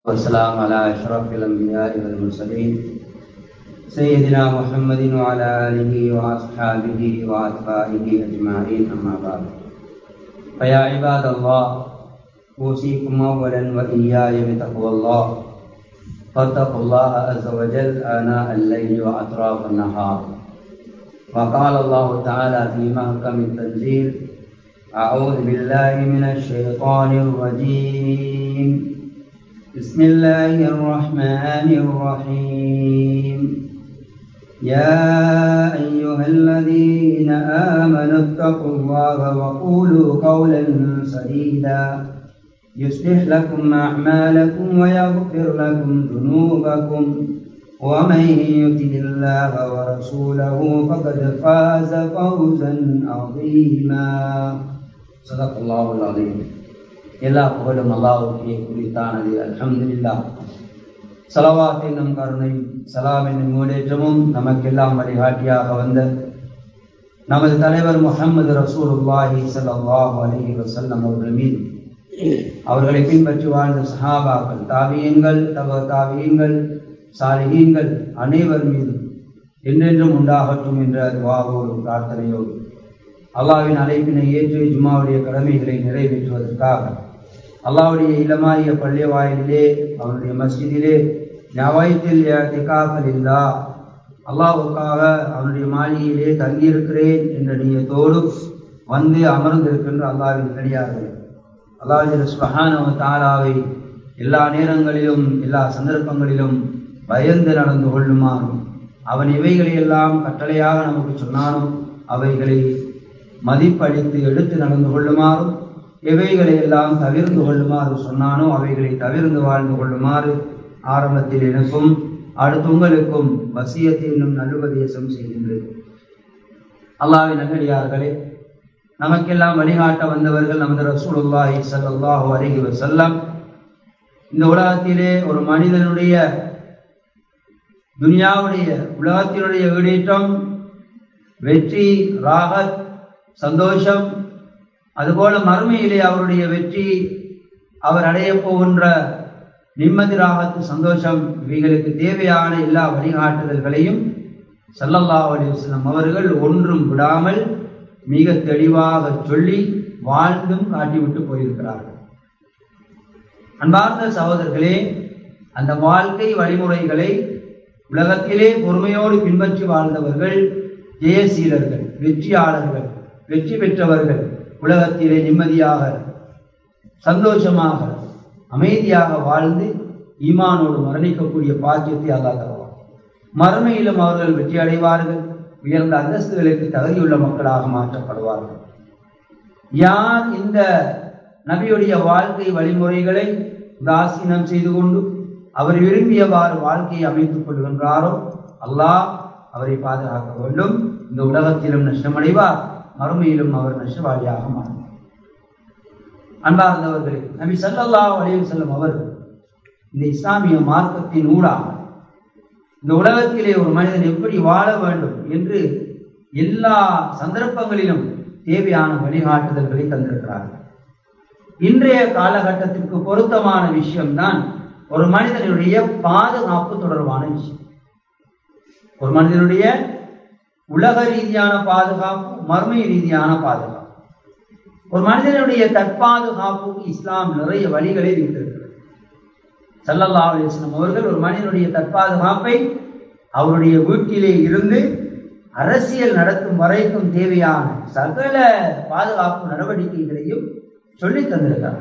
والسلام على أشرف الأنبياء والمرسلين سيدنا محمد وعلى آله وأصحابه وأتباعه أجمعين أما بعد فيا عباد الله أوصيكم أولا وإياي بتقوى الله فاتقوا الله عز وجل آناء الليل وأطراف النهار وقال الله تعالى في محكم التنزيل أعوذ بالله من الشيطان الرجيم بسم الله الرحمن الرحيم يا أيها الذين آمنوا اتقوا الله وقولوا قولا سديدا يصلح لكم أعمالكم ويغفر لكم ذنوبكم ومن يطع الله ورسوله فقد فاز فوزا عظيما صدق الله العظيم எல்லா புகழும் அல்லாவுக்கே குறித்தானது அல்ஹம்துலில்லா சலவாத் என்னும் கருணை சலாம் என்னும் மூடேற்றமும் நமக்கெல்லாம் வழிகாட்டியாக வந்த நமது தலைவர் முகமது ரசூலுல்லாஹி ஸல்லல்லாஹு அலைஹி வஸல்லம் அவர்கள் மீது அவர்களை பின்பற்றி வாழ்ந்த சஹாபாக்கள் தாபியங்கள் தவ தாபியங்கள் சாலிகீன்கள் அனைவர் மீதும் என்றென்றும் உண்டாகட்டும் என்ற துவாவோடு பிரார்த்தனையோடு அல்லாவின் அழைப்பினை ஏற்று ஜும்மாவுடைய கடமைகளை நிறைவேற்றுவதற்காக அல்லாவுடைய இளமாரிய பள்ளிய வாயிலே அவனுடைய மஸ்ஜிதிலே நவாய்த்தில் திகாக்கள் இல்லா அல்லாவுக்காக அவனுடைய மாளிகையிலே தங்கியிருக்கிறேன் என்ற நீயத்தோடு வந்து அமர்ந்திருக்கின்ற அல்லாவின் நடிகார்கள் அல்லாஹ் சுபஹானவ தாலாவை எல்லா நேரங்களிலும் எல்லா சந்தர்ப்பங்களிலும் பயந்து நடந்து கொள்ளுமாறும் அவன் இவைகளை எல்லாம் கட்டளையாக நமக்கு சொன்னானோ அவைகளை மதிப்பளித்து எடுத்து நடந்து கொள்ளுமாறும் எவைகளை எல்லாம் தவிர்ந்து கொள்ளுமாறு சொன்னானோ அவைகளை தவிர்ந்து வாழ்ந்து கொள்ளுமாறு ஆரம்பத்தில் எனக்கும் அடுத்து உங்களுக்கும் வசியத்தை இன்னும் நல்லுபதேசம் செய்கின்றது அல்லாவின் நகடியார்களே நமக்கெல்லாம் வழிகாட்ட வந்தவர்கள் நமது ரசூலுல்லாஹி ஸல்லல்லாஹு அலைஹி வஸல்லம் இந்த உலகத்திலே ஒரு மனிதனுடைய துனியாவுடைய உலகத்தினுடைய ஈடேற்றம் வெற்றி ராகத் சந்தோஷம் அதுபோல மறுமையிலே அவருடைய வெற்றி அவர் அடைய போகின்ற நிம்மதி ராகத்து சந்தோஷம் இவைகளுக்கு தேவையான எல்லா வழிகாட்டுதல்களையும் சல்லல்லா அலிவசலம் அவர்கள் ஒன்றும் விடாமல் மிக தெளிவாக சொல்லி வாழ்ந்தும் காட்டிவிட்டு போயிருக்கிறார்கள் அன்பார்ந்த சகோதரர்களே அந்த வாழ்க்கை வழிமுறைகளை உலகத்திலே பொறுமையோடு பின்பற்றி வாழ்ந்தவர்கள் ஜெயசீலர்கள் வெற்றியாளர்கள் வெற்றி பெற்றவர்கள் உலகத்திலே நிம்மதியாக சந்தோஷமாக அமைதியாக வாழ்ந்து ஈமானோடு மரணிக்கக்கூடிய பாக்கியத்தை அல்லா தருவார் மறுமையிலும் அவர்கள் வெற்றி அடைவார்கள் உயர்ந்த அந்தஸ்துகளுக்கு தகுதியுள்ள மக்களாக மாற்றப்படுவார்கள் யார் இந்த நபியுடைய வாழ்க்கை வழிமுறைகளை உதாசீனம் செய்து கொண்டு அவர் விரும்பியவாறு வாழ்க்கையை அமைத்துக் கொள்கின்றாரோ அல்லாஹ் அவரை பாதுகாக்க வேண்டும் இந்த உலகத்திலும் நஷ்டமடைவார் மறுமையிலும் அவர் நஷ்டவாளியாக மாறுவார் அன்பார்ந்தவர்களே நபி சல்லல்லா அலையம் செல்லும் அவர்கள் இந்த இஸ்லாமிய மார்க்கத்தின் ஊடாக இந்த உலகத்திலே ஒரு மனிதன் எப்படி வாழ வேண்டும் என்று எல்லா சந்தர்ப்பங்களிலும் தேவையான வழிகாட்டுதல்களை தந்திருக்கிறார்கள் இன்றைய காலகட்டத்திற்கு பொருத்தமான விஷயம்தான் ஒரு மனிதனுடைய பாதுகாப்பு தொடர்பான விஷயம் ஒரு மனிதனுடைய உலக ரீதியான பாதுகாப்பு மர்மை ரீதியான பாதுகாப்பு ஒரு மனிதனுடைய தற்பாதுகாப்புக்கு இஸ்லாம் நிறைய வழிகளை வைத்திருக்கிறது சல்லல்லா அலிஸ்லாம் அவர்கள் ஒரு மனிதனுடைய தற்பாதுகாப்பை அவருடைய வீட்டிலே இருந்து அரசியல் நடத்தும் வரைக்கும் தேவையான சகல பாதுகாப்பு நடவடிக்கைகளையும் சொல்லி தந்திருக்கிறார்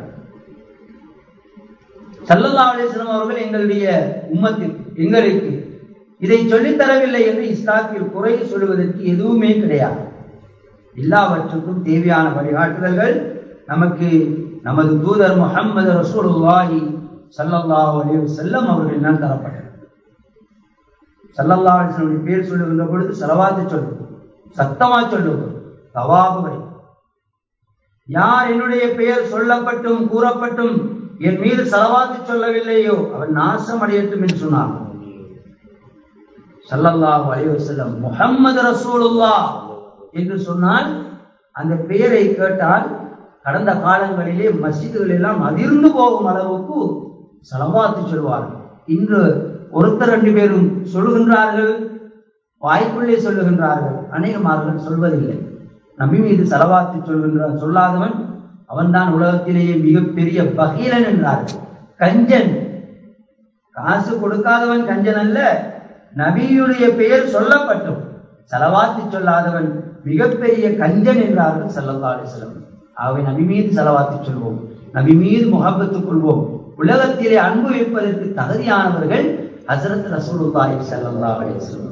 சல்லல்லா அலிஸ்லாம் அவர்கள் எங்களுடைய உம்மத்திற்கு எங்களுக்கு இதை சொல்லித்தரவில்லை என்று இஸ்லாத்தில் குறை சொல்வதற்கு எதுவுமே கிடையாது எல்லாவற்றுக்கும் தேவையான வழிகாட்டுதல்கள் நமக்கு நமது தூதர் முகமது ரசூலுல்லாஹி சல்லல்லாஹு அலைஹி செல்லம் அவர்களினால் தரப்பட்டது சல்லல்லா அலிஸ்லமுடைய பேர் சொல்லுகின்ற பொழுது செலவாத்து சொல்லு சத்தமா சொல்லுவது தவாபுவை யார் என்னுடைய பெயர் சொல்லப்பட்டும் கூறப்பட்டும் என் மீது செலவாத்து சொல்லவில்லையோ அவன் நாசம் அடையட்டும் என்று சொன்னார் சல்லல்லாஹு அலைஹி வஸல்லம் முஹம்மது ரசூலுல்லா என்று சொன்னால் அந்த பெயரை கேட்டால் கடந்த காலங்களிலே மஸ்ஜிதுகள் எல்லாம் அதிர்ந்து போகும் அளவுக்கு செலவாத்து சொல்வார்கள் இன்று ஒருத்தர் ரெண்டு பேரும் சொல்லுகின்றார்கள் வாய்க்குள்ளே சொல்லுகின்றார்கள் அநேகமார்கள் சொல்வதில்லை நபி மீது செலவாத்து சொல்கின்ற சொல்லாதவன் அவன்தான் உலகத்திலேயே மிகப்பெரிய பகீரன் என்றார்கள் கஞ்சன் காசு கொடுக்காதவன் கஞ்சன் அல்ல நபியுடைய பெயர் சொல்லப்பட்டும் செலவாத்து சொல்லாதவன் மிகப்பெரிய கஞ்சன் என்றார்கள் சல்லல்லா அலிஸ்லம் ஆகவே நபி மீது செலவாத்து சொல்வோம் நபி மீது முகப்பத்துக் கொள்வோம் உலகத்திலே அன்பு வைப்பதற்கு தகுதியானவர்கள் ஹசரத் ரசூலுல்லாஹி ஸல்லல்லாஹு அலைஹி வஸல்லம்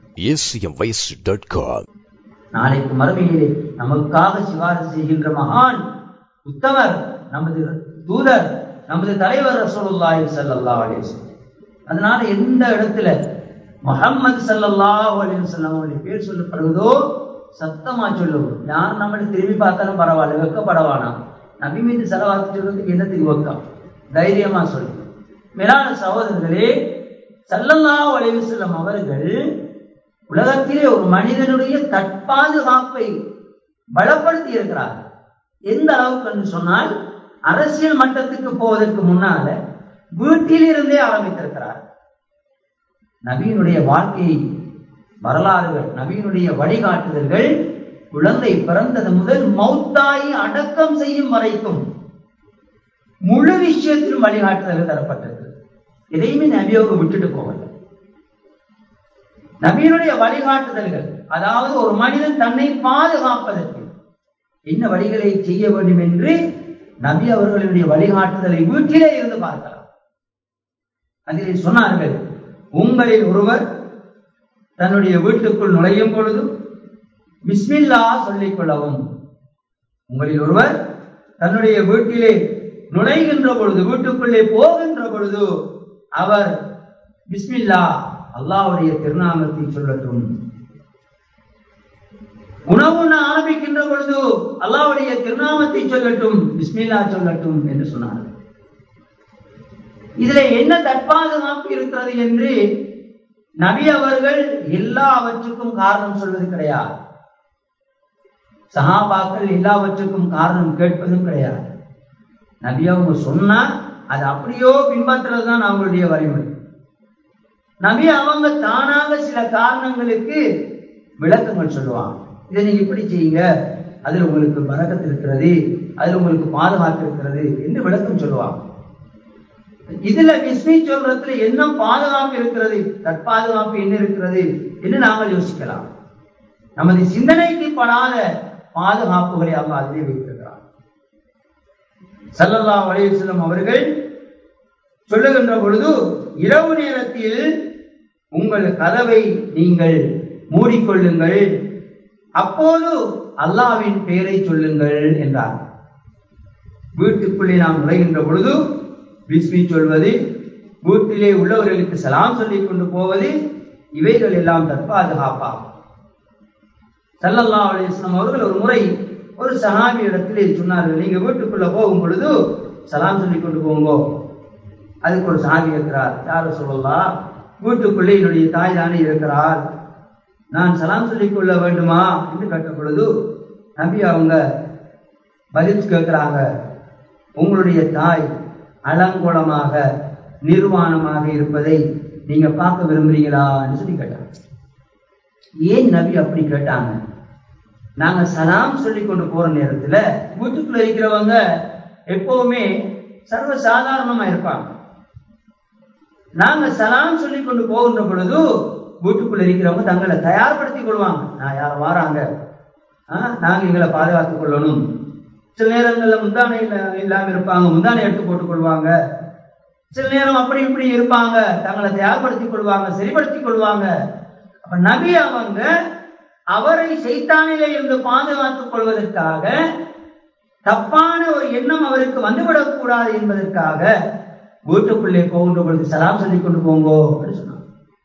acmvoice.com நாளைக்கு மறுமையிலே நமக்காக சிபாரிசு செய்கின்ற மகான் உத்தமர் நமது தூதர் நமது தலைவர் ரசூலுல்லாஹி ஸல்லல்லாஹு அலைஹி வஸல்லம் அதனால எந்த இடத்துல முஹம்மது ஸல்லல்லாஹு அலைஹி வஸல்லம் அவருடைய பேர் சொல்லப்படுவதோ சத்தமா சொல்லுவோம் யார் நம்மளை திரும்பி பார்த்தாலும் பரவாயில்ல வெக்கப்படவானா நபி மீது செலவாத்து சொல்றதுக்கு என்னத்துக்கு வெக்கம் தைரியமா சொல்லு மேலான சகோதரர்களே ஸல்லல்லாஹு அலைஹி வஸல்லம் அவர்கள் உலகத்திலே ஒரு மனிதனுடைய தற்பாதுகாப்பை பலப்படுத்தி இருக்கிறார் எந்த அளவுக்கு என்று சொன்னால் அரசியல் மட்டத்துக்கு போவதற்கு முன்னால வீட்டிலிருந்தே ஆரம்பித்திருக்கிறார் நபியினுடைய வாழ்க்கை வரலாறுகள் நபியினுடைய வழிகாட்டுதல்கள் குழந்தை பிறந்தது முதல் மௌத்தாயி அடக்கம் செய்யும் வரைக்கும் முழு விஷயத்திலும் வழிகாட்டுதல்கள் தரப்பட்டது எதையுமே நபியோக விட்டுட்டு போகல நபியினுடைய வழிகாட்டுதல்கள் அதாவது ஒரு மனிதன் தன்னை பாதுகாப்பதற்கு என்ன வழிகளை செய்ய வேண்டும் என்று நபி அவர்களுடைய வழிகாட்டுதலை வீட்டிலே இருந்து பார்க்கலாம் அதிலே சொன்னார்கள் உங்களில் ஒருவர் தன்னுடைய வீட்டுக்குள் நுழையும் பொழுது பிஸ்மில்லா சொல்லிக் கொள்ளவும் உங்களில் ஒருவர் தன்னுடைய வீட்டிலே நுழைகின்ற பொழுது வீட்டுக்குள்ளே போகின்ற பொழுது அவர் பிஸ்மில்லா அல்லாவுடைய திருநாமத்தை சொல்லட்டும் உணவு ஆரம்பிக்கின்ற பொழுது அல்லாவுடைய திருநாமத்தை சொல்லட்டும் பிஸ்மில்லா சொல்லட்டும் என்று சொன்னார் இதுல என்ன தற்பாதுகாப்பு இருக்கிறது என்று நபி அவர்கள் எல்லாவற்றுக்கும் காரணம் சொல்வது கிடையாது சஹாபாக்கள் எல்லாவற்றுக்கும் காரணம் கேட்பதும் கிடையாது நபி அவங்க சொன்னா அது அப்படியோ பின்பற்றுறது தான் அவங்களுடைய வழிமுறை நபி அவங்க தானாக சில காரணங்களுக்கு விளக்கங்கள் சொல்லுவாங்க இதை நீங்க இப்படி செய்யுங்க அதுல உங்களுக்கு பறக்கத்து இருக்கிறது அதுல உங்களுக்கு பாதுகாப்பு இருக்கிறது என்று விளக்கம் சொல்லுவாங்க இதுல விஸ்மி சொல்றதுல என்ன பாதுகாப்பு இருக்கிறது தற்பாதுகாப்பு என்ன இருக்கிறது என்று நாங்கள் யோசிக்கலாம் நமது சிந்தனைக்கு படாத பாதுகாப்புகளை அவங்க அதிலே வைத்திருக்கிறார் சல்லல்லா அலையம் அவர்கள் சொல்லுகின்ற பொழுது இரவு நேரத்தில் உங்கள் கதவை நீங்கள் மூடிக்கொள்ளுங்கள் அப்போது அல்லாவின் பெயரை சொல்லுங்கள் என்றார் வீட்டுக்குள்ளே நாம் நுழைகின்ற பொழுது பிஸ்மி சொல்வது வீட்டிலே உள்ளவர்களுக்கு சலாம் சொல்லிக் கொண்டு போவது இவைகள் எல்லாம் தற்பாதுகாப்பாகும் சல்லல்லா அலிஸ்லாம் அவர்கள் ஒரு முறை ஒரு சஹாபி இடத்திலே சொன்னார்கள் நீங்க வீட்டுக்குள்ள போகும் பொழுது சலாம் சொல்லிக் கொண்டு போங்கோ அதுக்கு ஒரு சாமி இருக்கிறார் யார சொல்லலாம் வீட்டுக்குள்ளே என்னுடைய தாய் தானே இருக்கிறார் நான் சலாம் சொல்லிக் கொள்ள வேண்டுமா என்று கேட்ட பொழுது நபி அவங்க பதில் கேட்கிறாங்க உங்களுடைய தாய் அலங்கோலமாக நிர்வாணமாக இருப்பதை நீங்க பார்க்க விரும்புறீங்களா சொல்லி கேட்டாங்க ஏன் நபி அப்படி கேட்டாங்க நாங்க சலாம் சொல்லி கொண்டு போற நேரத்துல வீட்டுக்குள்ள இருக்கிறவங்க எப்பவுமே சர்வ சாதாரணமா இருப்பாங்க நாங்க சலாம் சொல்லி கொண்டு போகின்ற பொழுது வீட்டுக்குள்ள இருக்கிறவங்க தங்களை தயார்படுத்திக் கொள்வாங்க நான் யாரும் வாராங்க நாங்க எங்களை பாதுகாத்துக் கொள்ளணும் சில நேரங்கள்ல முந்தானை இல்லாம இருப்பாங்க முந்தானை எடுத்து போட்டுக் கொள்வாங்க சில நேரம் அப்படி இப்படி இருப்பாங்க தங்களை தயார்படுத்திக் கொள்வாங்க சரிப்படுத்திக் கொள்வாங்க அப்ப நபி அவங்க அவரை செய்தானிலே இருந்து பாதுகாத்துக் கொள்வதற்காக தப்பான ஒரு எண்ணம் அவருக்கு வந்துவிடக் கூடாது என்பதற்காக வீட்டுக்குள்ளே போகின்ற பொழுது சலாம் சொல்லிக் கொண்டு போங்கோ அப்படின்னு சொன்னாங்க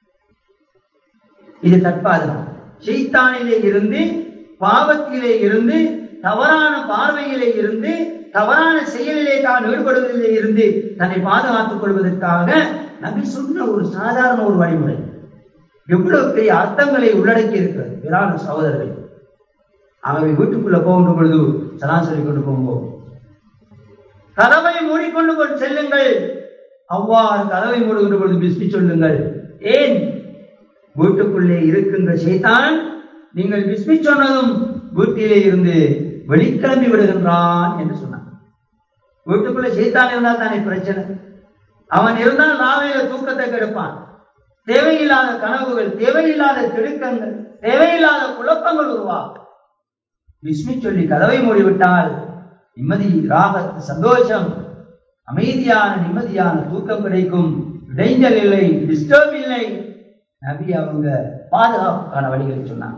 இது தற்பாதுகாப்பு செய்தானிலே இருந்து பாவத்திலே இருந்து தவறான பார்வையிலே இருந்து தவறான செயலிலே தான் ஈடுபடுவதிலே இருந்து தன்னை பாதுகாத்துக் கொள்வதற்காக நபி சொன்ன ஒரு சாதாரண ஒரு வழிமுறை எவ்வளவு பெரிய அர்த்தங்களை உள்ளடக்கி இருக்கிறது வேளாண் சகோதரர்கள் ஆகவே வீட்டுக்குள்ள போகின்ற பொழுது சலாம் சொல்லிக் கொண்டு போங்கோ கதவை மூடிக்கொண்டு கொண்டு செல்லுங்கள் அவ்வாறு கதவை மூடுகின்ற பொழுது பிஸ்மி சொல்லுங்கள் ஏன் வீட்டுக்குள்ளே இருக்கின்ற செய்தான் நீங்கள் பிஸ்மி சொன்னதும் வீட்டிலே இருந்து வெளிக்கிளம்பி விடுகின்றான் என்று சொன்னான் வீட்டுக்குள்ள செய்தான் இருந்தால் தானே பிரச்சனை அவன் இருந்தால் நாளையில தூக்கத்தை கெடுப்பான் தேவையில்லாத கனவுகள் தேவையில்லாத திடுக்கங்கள் தேவையில்லாத குழப்பங்கள் உருவாகும் விஸ்மி சொல்லி கதவை மூடிவிட்டால் நிம்மதி ராகத்து சந்தோஷம் அமைதியான நிம்மதியான தூக்கம் கிடைக்கும் இடைஞ்சல் இல்லை டிஸ்டர்ப் இல்லை நபி அவங்க பாதுகாப்புக்கான வழிகளை சொன்னாங்க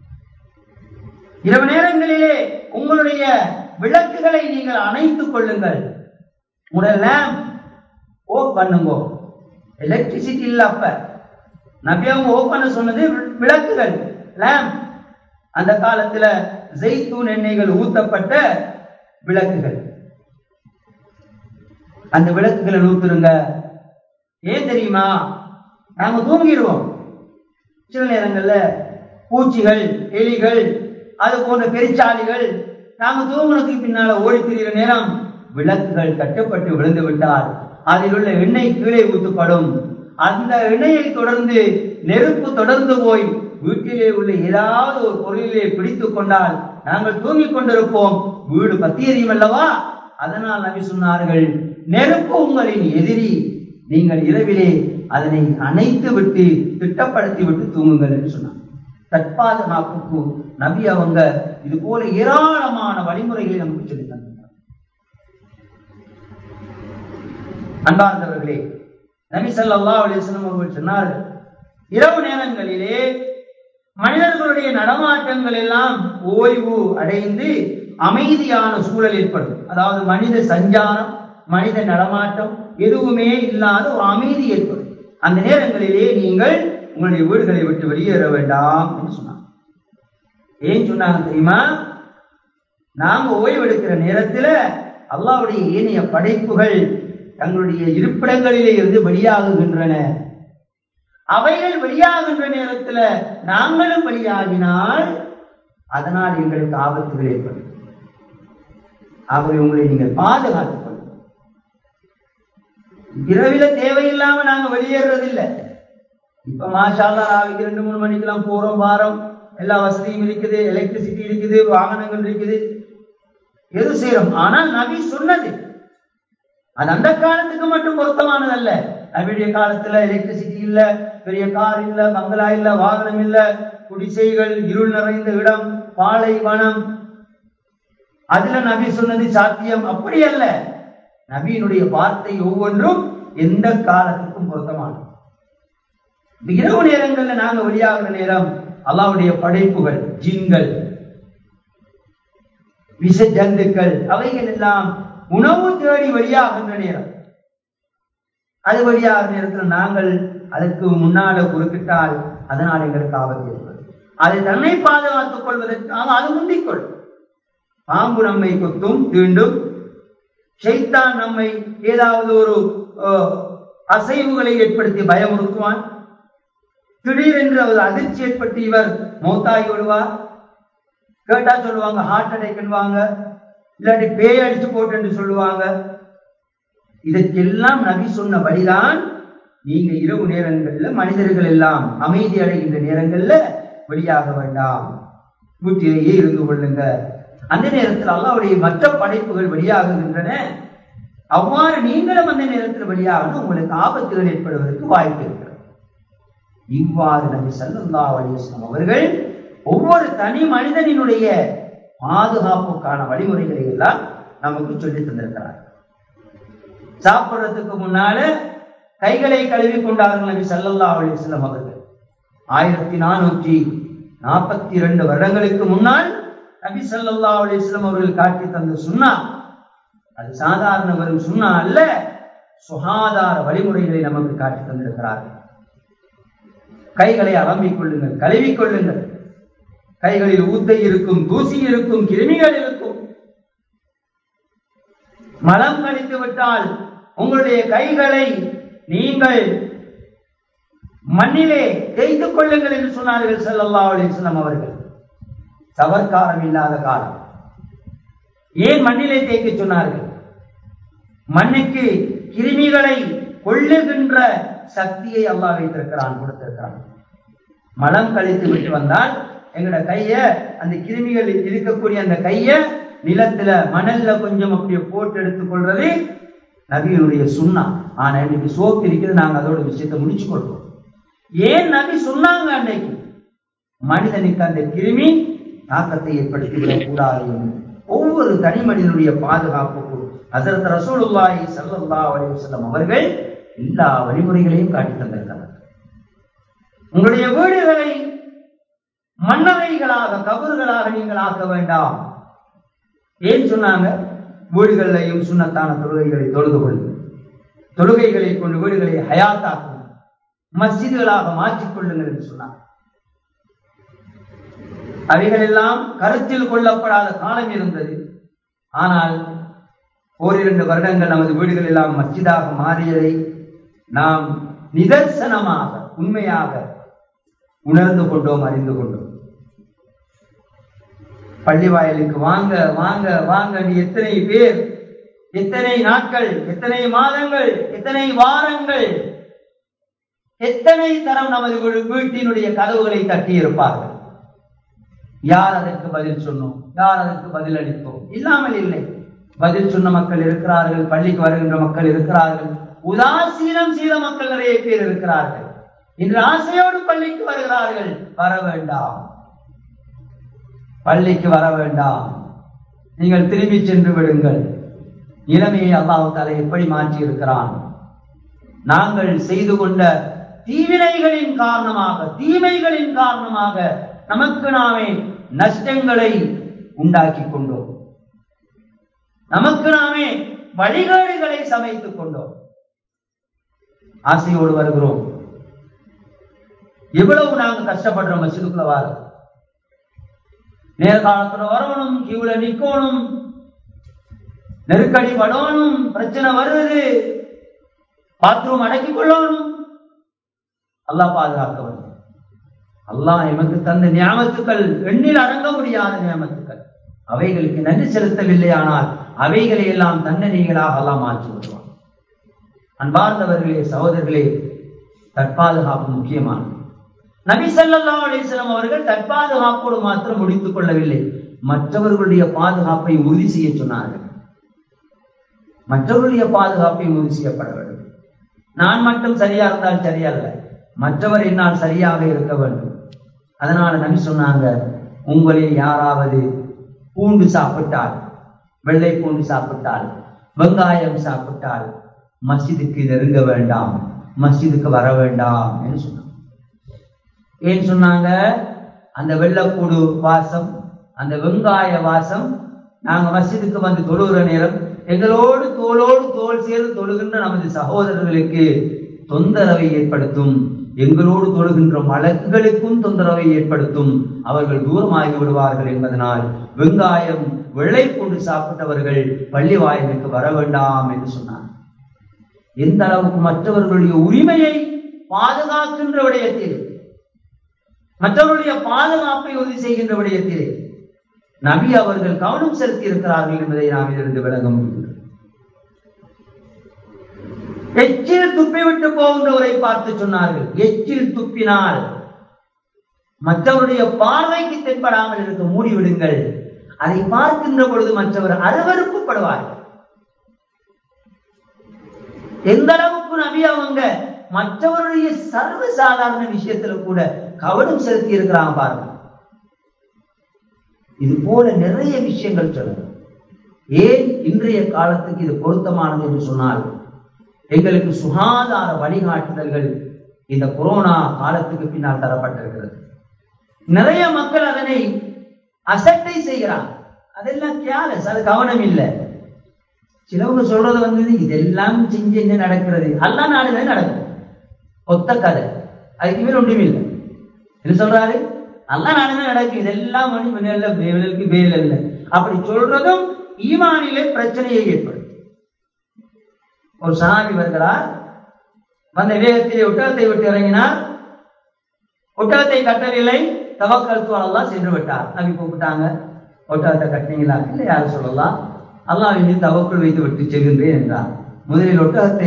இரவு நேரங்களிலே உங்களுடைய விளக்குகளை நீங்கள் அணைத்துக் கொள்ளுங்கள் உங்களுடைய லேம்ப் ஓப் பண்ணுங்க எலக்ட்ரிசிட்டி இல்ல அப்ப நபி அவங்க ஓப் பண்ண சொன்னது விளக்குகள் லேம்ப் அந்த காலத்துல ஜெய்தூன் எண்ணெய்கள் ஊத்தப்பட்ட விளக்குகள் அந்த விளக்குகளை ஊத்துருங்க ஏன் தெரியுமா நாங்க தூங்கிடுவோம் சில நேரங்கள்ல பூச்சிகள் எலிகள் அது போன்ற பெருச்சாலிகள் நாங்க தூங்குனதுக்கு பின்னால ஓடி திரிகிற நேரம் விளக்குகள் கட்டப்பட்டு விழுந்து விட்டால் அதில் உள்ள எண்ணெய் கீழே ஊற்றப்படும் அந்த எண்ணெயை தொடர்ந்து நெருப்பு தொடர்ந்து போய் வீட்டிலே உள்ள ஏதாவது ஒரு பொருளிலே பிடித்துக் கொண்டால் நாங்கள் தூங்கிக் கொண்டிருப்போம் வீடு பத்தி எரியும் அல்லவா அதனால் நபி சொன்னார்கள் நெருப்பு உங்களின் எதிரி நீங்கள் இரவிலே அதனை அணைத்து விட்டு திட்டப்படுத்தி விட்டு தூங்குங்கள் என்று சொன்னார் தற்பாதுகாப்புக்கு நபி அவங்க இது போல ஏராளமான வழிமுறைகளை நமக்கு சொல்லி தந்தார் அன்பார்ந்தவர்களே நபி சல்லா அலிஸ்லம் அவர்கள் சொன்னார்கள் இரவு நேரங்களிலே மனிதர்களுடைய நடமாட்டங்கள் எல்லாம் ஓய்வு அடைந்து அமைதியான சூழல் ஏற்படும் அதாவது மனித சஞ்சாரம் மனித நடமாட்டம் எதுவுமே இல்லாத ஒரு அமைதி ஏற்படும் அந்த நேரங்களிலே நீங்கள் உங்களுடைய வீடுகளை விட்டு வெளியேற வேண்டாம் என்று சொன்னாங்க ஏன் சொன்னாங்க தெரியுமா நாங்க ஓய்வெடுக்கிற நேரத்துல அல்லாவுடைய ஏனைய படைப்புகள் தங்களுடைய இருப்பிடங்களிலே இருந்து வெளியாகுகின்றன அவைகள் வெளியாகின்ற நேரத்துல நாங்களும் வெளியாகினால் அதனால் எங்களுக்கு ஆபத்துகள் ஏற்படும் ஆகவே உங்களை நீங்கள் பாதுகாத்துக் கொள்ளும் இரவில தேவையில்லாம நாங்க வெளியேறதில்லை இப்ப மாஷால்லா ராவிக்கு ரெண்டு மூணு மணிக்கெல்லாம் போறோம் வாரம் எல்லா வசதியும் இருக்குது எலக்ட்ரிசிட்டி இருக்குது வாகனங்கள் இருக்குது எது செய்யறோம் ஆனால் நபி சொன்னது அது அந்த காலத்துக்கு மட்டும் பொருத்தமானதல்ல நபியுடைய காலத்துல எலக்ட்ரிசிட்டி இல்ல பெரிய கார் இல்ல பங்களா இல்ல வாகனம் இல்ல குடிசைகள் இருள் நிறைந்த இடம் பாலைவனம் அதுல நபி சொன்னது சாத்தியம் அப்படி அல்ல நபியினுடைய வார்த்தை ஒவ்வொன்றும் எந்த காலத்துக்கும் பொருத்தமானது இரவு நேரங்கள்ல நாங்க வெளியாகிற நேரம் அல்லாவுடைய படைப்புகள் ஜின்கள் விஷ ஜந்துக்கள் அவைகள் எல்லாம் உணவு தேடி வெளியாகின்ற நேரம் அது வெளியாகிற நேரத்தில் நாங்கள் அதற்கு முன்னால குறுக்கிட்டால் அதனால் எங்களுக்கு ஆபத்து ஏற்படும் அதை தன்னை பாதுகாத்துக் கொள்வதற்காக அது முந்திக்கொள் பாம்பு நம்மை கொத்தும் தீண்டும் ஷைத்தான் நம்மை ஏதாவது ஒரு அசைவுகளை ஏற்படுத்தி பயமுறுத்துவான் திடீரென்று அவர் அதிர்ச்சி ஏற்பட்டு இவர் மௌத்தாகி விடுவார் கேட்டா சொல்லுவாங்க ஹார்ட் அட்டாக்வாங்க இல்லாட்டி பேய் அடிச்சு போட்டு என்று சொல்லுவாங்க இதற்கெல்லாம் நபி சொன்ன வழிதான் நீங்க இரவு நேரங்கள்ல மனிதர்கள் எல்லாம் அமைதி அடைகின்ற நேரங்கள்ல வெளியாக வேண்டாம் வீட்டிலேயே இருந்து கொள்ளுங்க அந்த நேரத்தில் அல்லாவுடைய மற்ற படைப்புகள் வெளியாகுகின்றன அவ்வாறு நீங்களும் அந்த நேரத்தில் வெளியாகணும் உங்களுக்கு ஆபத்துகள் ஏற்படுவதற்கு வாய்ப்பு இருக்கிறது இவ்வாறு நபி சல்லா அலிஸ்லாம் அவர்கள் ஒவ்வொரு தனி மனிதனினுடைய பாதுகாப்புக்கான வழிமுறைகளை எல்லாம் நமக்கு சொல்லி தந்திருக்கிறார் சாப்பிடுறதுக்கு முன்னால கைகளை கழுவி கொண்டார்கள் நபி சல்லல்லா அலிஸ்லாம் அவர்கள் ஆயிரத்தி நானூற்றி நாற்பத்தி இரண்டு வருடங்களுக்கு முன்னால் நபி சல்லா அலிஸ்லாம் அவர்கள் காட்டி தந்த சுண்ணா அது சாதாரண வரும் சுண்ணா அல்ல சுகாதார வழிமுறைகளை நமக்கு காட்டி தந்திருக்கிறார்கள் கைகளை அலம்பிக் கொள்ளுங்கள் கழுவிக் கொள்ளுங்கள் கைகளில் ஊத்தை இருக்கும் தூசி இருக்கும் கிருமிகள் இருக்கும் மலம் கழித்து விட்டால் உங்களுடைய கைகளை நீங்கள் மண்ணிலே தேய்த்துக் கொள்ளுங்கள் என்று சொன்னார்கள் செல்லல்லா அலிஸ்லாம் அவர்கள் சவர்க்காரம் இல்லாத காலம் ஏன் மண்ணிலே தேய்க்க சொன்னார்கள் மண்ணுக்கு கிருமிகளை கொள்ளுகின்ற சக்தியை அல்லாஹ் வைத்திருக்கிறான் கொடுத்திருக்கிறான் மலம் கழித்து விட்டு வந்தால் எங்கட கைய அந்த கிருமிகள் இருக்கக்கூடிய அந்த கைய நிலத்துல மணல்ல கொஞ்சம் அப்படியே போட்டு எடுத்துக் கொள்றது நபியினுடைய சுண்ணா ஆனா இன்னைக்கு சோப்பு இருக்குது நாங்க அதோட விஷயத்தை முடிச்சு கொள்வோம் ஏன் நபி சொன்னாங்க அன்னைக்கு மனிதனுக்கு அந்த கிருமி தாக்கத்தை ஏற்படுத்தி விடக்கூடாது என்று. ஒவ்வொரு தனி மனிதனுடைய பாதுகாப்புக்கு ஹசரத் ரசூலுல்லாஹி ஸல்லல்லாஹு அலைஹி வஸல்லம் அவர்கள் எல்லா வழிமுறைகளையும் காட்டி தந்திருக்கிறார் உங்களுடைய வீடுகளை மன்னரைகளாக கபறுகளாக நீங்கள் ஆக்க வேண்டாம் ஏன் சொன்னாங்க வீடுகளிலையும் சுண்ணத்தான தொழுகைகளை தொழுது கொள்ளுங்கள் தொழுகைகளை கொண்டு வீடுகளை ஹயாத்தாக்குங்கள் மஸ்ஜிதுகளாக மாற்றிக் கொள்ளுங்கள் என்று சொன்னார் அவைகள் எல்லாம் கருத்தில் கொள்ளப்படாத காலம் இருந்தது ஆனால் ஓரிரண்டு வருடங்கள் நமது வீடுகள் எல்லாம் மஸ்ஜிதாக மாறியதை நாம் நிதர்சனமாக உண்மையாக உணர்ந்து கொண்டோம் அறிந்து கொண்டோம் பள்ளி வாயிலுக்கு வாங்க வாங்க வாங்க நீ எத்தனை பேர் எத்தனை நாட்கள் எத்தனை மாதங்கள் எத்தனை வாரங்கள் எத்தனை தரம் நமது வீ- வீட்டினுடைய கதவுகளை தட்டி இருப்பார்கள் யார் அதற்கு பதில் சொன்னோம் யார் அதற்கு பதில் அளித்தோம் இல்லாமல் இல்லை பதில் சொன்ன மக்கள் இருக்கிறார்கள் பள்ளிக்கு வருகின்ற மக்கள் இருக்கிறார்கள் உதாசீனம் செய்த மக்கள் நிறைய பேர் இருக்கிறார்கள் இன்று ஆசையோடு பள்ளிக்கு வருகிறார்கள் வர வேண்டாம் பள்ளிக்கு வர வேண்டாம் நீங்கள் திரும்பி சென்று விடுங்கள் நிலைமையை அல்லாஹ் தாலா எப்படி மாற்றி இருக்கிறான் நாங்கள் செய்து கொண்ட தீவினைகளின் காரணமாக தீமைகளின் காரணமாக நமக்கு நாமே நஷ்டங்களை உண்டாக்கி கொண்டோம் நமக்கு நாமே வழிகேடுகளை சமைத்துக் கொண்டோம் ஆசையோடு வருகிறோம் எவ்வளவு நாங்க கஷ்டப்படுறோம் மசிதுக்குள்ள வார நேர்காலத்துல வரணும் கியூல நிக்கணும் நெருக்கடி படணும் பிரச்சனை வருது பாத்ரூம் அடக்கி கொள்ளணும் அல்லாஹ் பாதுகாக்க வேண்டும் அல்லாஹ் எமக்கு தந்த நியாமத்துக்கள் எண்ணில் அடங்க முடியாத நியாமத்துக்கள் அவைகளுக்கு நன்றி செலுத்தவில்லை ஆனால் அவைகளை எல்லாம் தண்டனைகளாக அல்லாஹ் மாற்றி விடுவான் அன்பார்ந்தவர்களே சகோதரர்களே தற்பாதுகாப்பு முக்கியமானது நபி ஸல்லல்லாஹு அலைஹி வஸல்லம் அவர்கள் தற்பாதுகாப்போடு மாத்திரம் முடித்துக் கொள்ளவில்லை மற்றவர்களுடைய பாதுகாப்பை உறுதி செய்ய சொன்னார்கள் மற்றவர்களுடைய பாதுகாப்பை உறுதி செய்யப்பட வேண்டும் நான் மட்டும் சரியா இருந்தால் சரியல்ல மற்றவர் என்னால் சரியாக இருக்க வேண்டும் அதனால நபி சொன்னாங்க உங்களில் யாராவது பூண்டு சாப்பிட்டால் வெள்ளை பூண்டு சாப்பிட்டால் வெங்காயம் சாப்பிட்டால் மஸ்ஜிதுக்கு நெருங்க வேண்டாம் மஸ்ஜிதுக்கு வர வேண்டாம் என்று சொன்னாங்க ஏன் சொன்னாங்க அந்த வெள்ளப்பூடு வாசம் அந்த வெங்காய வாசம் நாங்க மஸ்ஜிதுக்கு வந்து தொழுகிற நேரம் எங்களோடு தோளோடு தோல் சேர்ந்து தொழுகின்ற நமது சகோதரர்களுக்கு தொந்தரவை ஏற்படுத்தும் எங்களோடு தொழுகின்ற மலக்குகளுக்கும் தொந்தரவை ஏற்படுத்தும் அவர்கள் தூரமாகி விடுவார்கள் என்பதனால் வெங்காயம் வெள்ளை பூண்டு சாப்பிட்டவர்கள் பள்ளி வாயிலுக்கு வர வேண்டாம் என்று சொன்னார் எந்த அளவுக்கு மற்றவர்களுடைய உரிமையை பாதுகாக்கின்ற விடயத்தில் மற்றவர்களுடைய பாதுகாப்பை உறுதி செய்கின்ற விடயத்திலே நபி அவர்கள் கவனம் செலுத்தி இருக்கிறார்கள் என்பதை நாம் இதிலிருந்து விளங்க முடியும் எச்சில் துப்பிவிட்டு போகின்றவரை பார்த்து சொன்னார்கள் எச்சில் துப்பினால் மற்றவருடைய பார்வைக்கு தென்படாமல் இருக்க மூடிவிடுங்கள் அதை பார்க்கின்ற பொழுது மற்றவர் அருவறுப்புப்படுவார்கள் எந்த அளவுக்கு நபி அவங்க மற்றவருடைய சர்வ சாதாரண விஷயத்துல கூட கவனம் செலுத்தி இருக்கிறாங்க பாருங்க இது போல நிறைய விஷயங்கள் சொல்லணும் ஏன் இன்றைய காலத்துக்கு இது பொருத்தமானது என்று சொன்னால் எங்களுக்கு சுகாதார வழிகாட்டுதல்கள் இந்த கொரோனா காலத்துக்கு பின்னால் தரப்பட்டிருக்கிறது நிறைய மக்கள் அதனை அசட்டை செய்கிறாங்க அதெல்லாம் கேலஸ் அது கவனம் இல்லை சிலவங்க சொல்றது வந்து இதெல்லாம் செஞ்சு என்ன நடக்கிறது அல்லா நாடுதான் நடக்கும் ஒத்த கதை அதுக்கு மேல ஒன்றும் இல்லை என்ன சொல்றாரு அல்லா நாடுதான் நடக்கும் இதெல்லாம் மணி நல்ல வேலுக்கு வேல் இல்லை அப்படி சொல்றதும் ஈமானிலே பிரச்சனையை ஏற்படும் ஒரு சனாபி வருகிறார் வந்த வேகத்திலே ஒட்டகத்தை விட்டு இறங்கினார் ஒட்டகத்தை கட்டவில்லை தவக்கல் தோழலாம் சென்று விட்டார் நபி கூப்பிட்டாங்க ஒட்டகத்தை கட்டினீங்களா இல்லை யாரும் சொல்லலாம் அல்லாஹ் மீது தவக்குள் வைத்து விட்டு செல்கின்றேன் என்றார் முதலில் ஒட்டகத்தை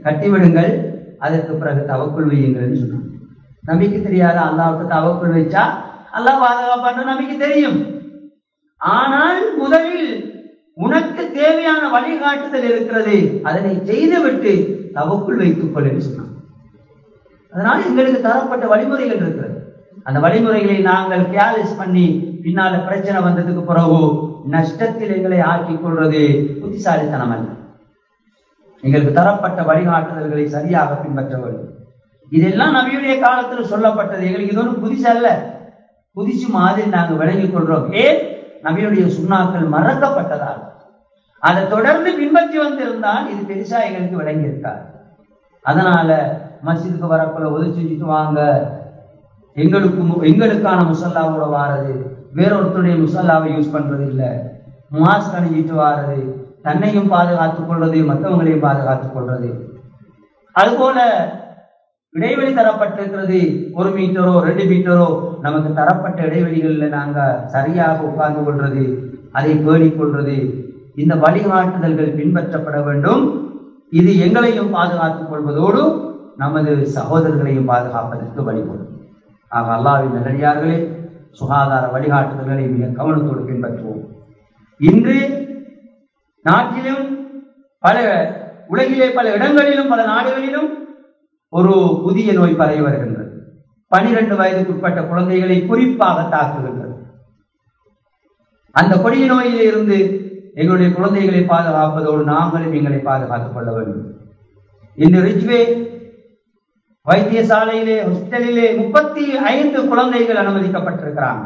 கட்டிவிடுங்கள் அதற்கு பிறகு தவக்குள் வையுங்கள்னு சொன்னாங்க நம்பிக்கை தெரியாத அல்லாவுக்கு தவக்குள் வச்சா அல்லாஹ் பாதுகாப்பான்னு நம்பிக்கை தெரியும் ஆனால் முதலில் உனக்கு தேவையான வழிகாட்டுதல் இருக்கிறது அதனை செய்துவிட்டு தவக்குள் வைத்துக் கொள் என்று சொன்னாங்க அதனால எங்களுக்கு தரப்பட்ட வழிமுறைகள் இருக்கிறது அந்த வழிமுறைகளை நாங்கள் கேர்லெஸ் பண்ணி பின்னால பிரச்சனை வந்ததுக்கு பிறகு நஷ்டத்தில் எங்களை ஆக்கிக் கொள்வது புத்திசாலித்தனம் அல்ல எங்களுக்கு தரப்பட்ட வழிகாட்டுதல்களை சரியாக பின்பற்ற வேண்டும் இதெல்லாம் நபியுடைய காலத்தில் சொல்லப்பட்டது எங்களுக்கு இது ஒன்றும் புதுசு அல்ல புதுசு மாதிரி நாங்கள் விளங்கிக் கொள்றோம் ஏன் நபியுடைய சுண்ணாக்கள் மறக்கப்பட்டதால் அதை தொடர்ந்து பின்பற்றி வந்திருந்தால் இது பெருசா எங்களுக்கு விளங்கி இருக்காது அதனால மஸ்ஜிதுக்கு வரக்குள்ள உதவி செஞ்சுட்டு வாங்க எங்களுக்கு எங்களுக்கான முசல்லாவோட வாரது வேறொருத்தருடைய முசல்லாவை யூஸ் பண்றது இல்ல மாஸ்க் அணிஞ்சிட்டு வாரது தன்னையும் பாதுகாத்துக் கொள்வது மற்றவங்களையும் பாதுகாத்துக் கொள்வது அதுபோல இடைவெளி தரப்பட்டிருக்கிறது ஒரு மீட்டரோ ரெண்டு மீட்டரோ நமக்கு தரப்பட்ட இடைவெளிகள்ல நாங்க சரியாக உட்கார்ந்து கொள்றது அதை பேணிக் கொள்றது இந்த வழிகாட்டுதல்கள் பின்பற்றப்பட வேண்டும் இது எங்களையும் பாதுகாத்துக் கொள்வதோடு நமது சகோதரர்களையும் பாதுகாப்பதற்கு வழிபடும் ஆக அல்லாவின் நல்லடியார்களே சுகாதார வழிகாட்டுதல்களை மிக கவனத்தோடு பின்பற்றுவோம் இன்று நாட்டிலும் பல உலகிலே பல இடங்களிலும் பல நாடுகளிலும் ஒரு புதிய நோய் பரவி வருகின்றது பனிரெண்டு வயதுக்குட்பட்ட குழந்தைகளை குறிப்பாக தாக்குகின்றது அந்த கொடிய நோயிலே இருந்து எங்களுடைய குழந்தைகளை பாதுகாப்பதோடு நாங்களும் எங்களை பாதுகாத்துக் கொள்ள வேண்டும் இன்று ரிஜ்வே வைத்தியசாலையிலே ஹாஸ்பிட்டலிலே முப்பத்தி ஐந்து குழந்தைகள் அனுமதிக்கப்பட்டிருக்கிறாங்க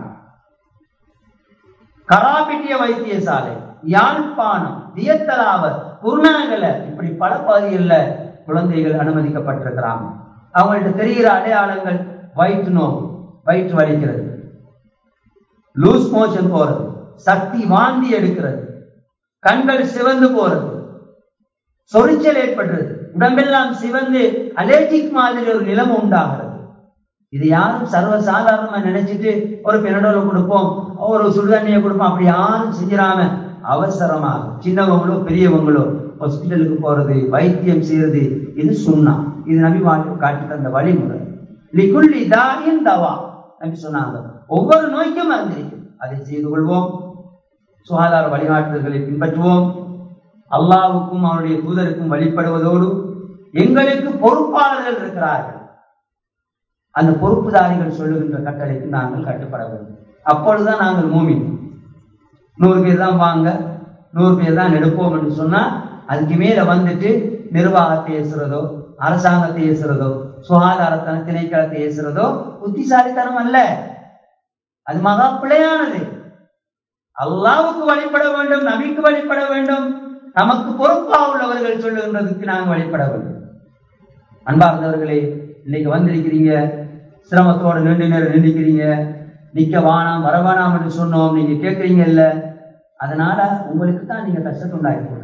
கராபிட்டிய வைத்தியசாலை யாழ்ப்பாணம் வியத்தலாவர் குருநாகல இப்படி பல பகுதிகளில் குழந்தைகள் அனுமதிக்கப்பட்டிருக்கிறாங்க அவங்கள்ட்ட தெரிகிற அடையாளங்கள் வயிற்று நோய் வயிற்று வலிக்கிறது லூஸ் மோஷன் போறது சக்தி வாந்தி எடுக்கிறது கண்கள் சிவந்து போறது சொரிச்சல் ஏற்படுறது உடம்பெல்லாம் சிவந்து அலர்ஜிக் மாதிரி ஒரு நிலம் உண்டாகிறது இது யாரும் சர்வசாதாரணமா நினைச்சிட்டு ஒரு பெனடோல கொடுப்போம் ஒரு சுடுதண்ணியை கொடுப்போம் அப்படி யாரும் செஞ்சிடாம அவசரமாக சின்னவங்களோ பெரியவங்களோ ஹாஸ்பிட்டலுக்கு போறது வைத்தியம் செய்யறது இது சுண்ணா இது நபி காட்டி தந்த வழிமுறை லிகுல்லி தாயின் தவா நபி சொன்னாங்க ஒவ்வொரு நோய்க்கும் மறந்திருக்கும் அதை செய்து கொள்வோம் சுகாதார வழிகாட்டுதல்களை பின்பற்றுவோம் அல்லாவுக்கும் அவருடைய தூதருக்கும் வழிபடுவதோடு எங்களுக்கு பொறுப்பாளர்கள் இருக்கிறார்கள் அந்த பொறுப்புதாரிகள் சொல்லுகின்ற கட்டளைக்கு நாங்கள் கட்டுப்பட வேண்டும் அப்பொழுதுதான் நாங்கள் மூமின் நூறு பேர் தான் வாங்க நூறு பேர் தான் எடுப்போம் என்று சொன்னா அதுக்கு மேல வந்துட்டு நிர்வாகத்தை ஏசுறதோ அரசாங்கத்தை ஏசுறதோ சுகாதாரத்தன திணைக்களத்தை ஏசுறதோ புத்திசாலித்தனம் அல்ல அது மகா பிழையானது அல்லாவுக்கு வழிபட வேண்டும் நபிக்கு வழிபட வேண்டும் நமக்கு பொறுப்பா உள்ளவர்கள் சொல்லுகின்றதுக்கு நாங்கள் வழிபட வேண்டும் அன்பார்ந்தவர்களே இன்னைக்கு வந்திருக்கிறீங்க சிரமத்தோட நீண்ட நேரம் நின்றுக்கிறீங்க நிக்க வானாம் வரவானாம் என்று சொன்னோம் நீங்க கேட்கறீங்க இல்ல அதனால உங்களுக்கு தான் நீங்க கஷ்டத்தை உண்டாக்கி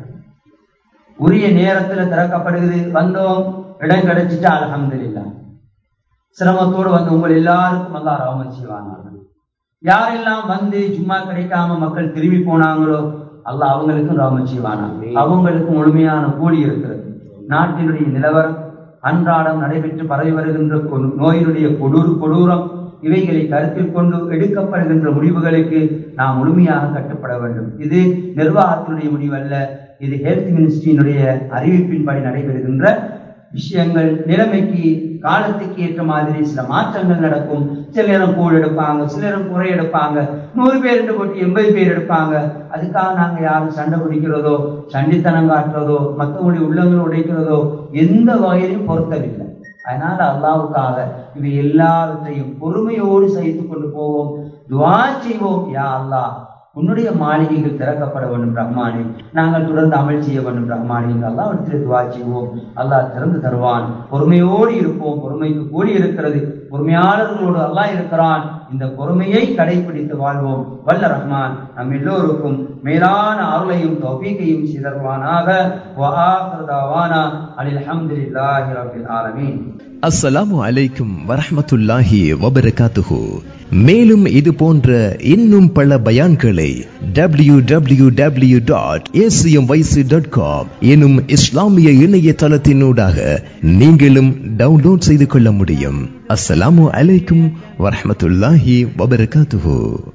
உரிய நேரத்துல திறக்கப்படுகிறது வந்தோம் இடம் கிடைச்சிட்டா அலமதுல்லா சிரமத்தோடு வந்து உங்கள் எல்லாருக்கும் அல்லா ராமன் செய்வாங்க யாரெல்லாம் வந்து சும்மா கிடைக்காம மக்கள் திரும்பி போனாங்களோ அல்ல அவங்களுக்கும் ராமன் செய்வானா அவங்களுக்கு முழுமையான கூலி இருக்கிறது நாட்டினுடைய நிலவரம் அன்றாடம் நடைபெற்று பரவி வருகின்ற நோயினுடைய கொடூர் கொடூரம் இவைகளை கருத்தில் கொண்டு எடுக்கப்படுகின்ற முடிவுகளுக்கு நாம் முழுமையாக கட்டுப்பட வேண்டும் இது நிர்வாகத்தினுடைய முடிவல்ல இது ஹெல்த் மினிஸ்ட்ரியினுடைய அறிவிப்பின்படி நடைபெறுகின்ற விஷயங்கள் நிலைமைக்கு காலத்துக்கு ஏற்ற மாதிரி சில மாற்றங்கள் நடக்கும் சில நேரம் கூழ் எடுப்பாங்க சில நேரம் குறை எடுப்பாங்க நூறு பேர் என்று போட்டு எண்பது பேர் எடுப்பாங்க அதுக்காக நாங்க யாரும் சண்டை பிடிக்கிறதோ சண்டித்தனம் காட்டுறதோ மற்றவங்களுடைய உள்ளங்களை உடைக்கிறதோ எந்த வகையிலும் பொருத்தவில்லை அதனால அல்லாவுக்காக இவை எல்லாவற்றையும் பொறுமையோடு சகித்துக் கொண்டு போவோம் துவா செய்வோம் யா அல்லா உன்னுடைய மாளிகைகள் திறக்கப்பட வேண்டும் ரஹ்மானே நாங்கள் தொடர்ந்து அமல் செய்ய வேண்டும் ரஹ்மானே என்று அல்லா இடத்தில் துவா செய்வோம் அல்லாஹ் திறந்து தருவான் பொறுமையோடு இருப்போம் பொறுமைக்கு கூடி இருக்கிறது பொறுமையாளர்களோடு அல்லாஹ் இருக்கிறான் இந்த பொறுமையை கடைபிடித்து வாழ்வோம் வல்ல ரஹ்மான் நம் எல்லோருக்கும் மேலான அருளையும் தௌபீக்கையும் செய்தருவானாக அனில் அஹமதுல்லாஹி ரபில் ஆலமீன் அஸ்ஸலாமு அலைக்கும் வரஹ்மத்துல்லாஹி வபரகாத்துஹு மேலும் இது போன்ற இன்னும் பல பயான்களை W W W dot dot com எனும் இஸ்லாமிய இணையதளத்தினூடாக நீங்களும் டவுன்லோட் செய்து கொள்ள முடியும் அஸ்ஸலாமு அலைக்கும் வரஹ்மத்துல்லாஹி வபரகாத்துஹு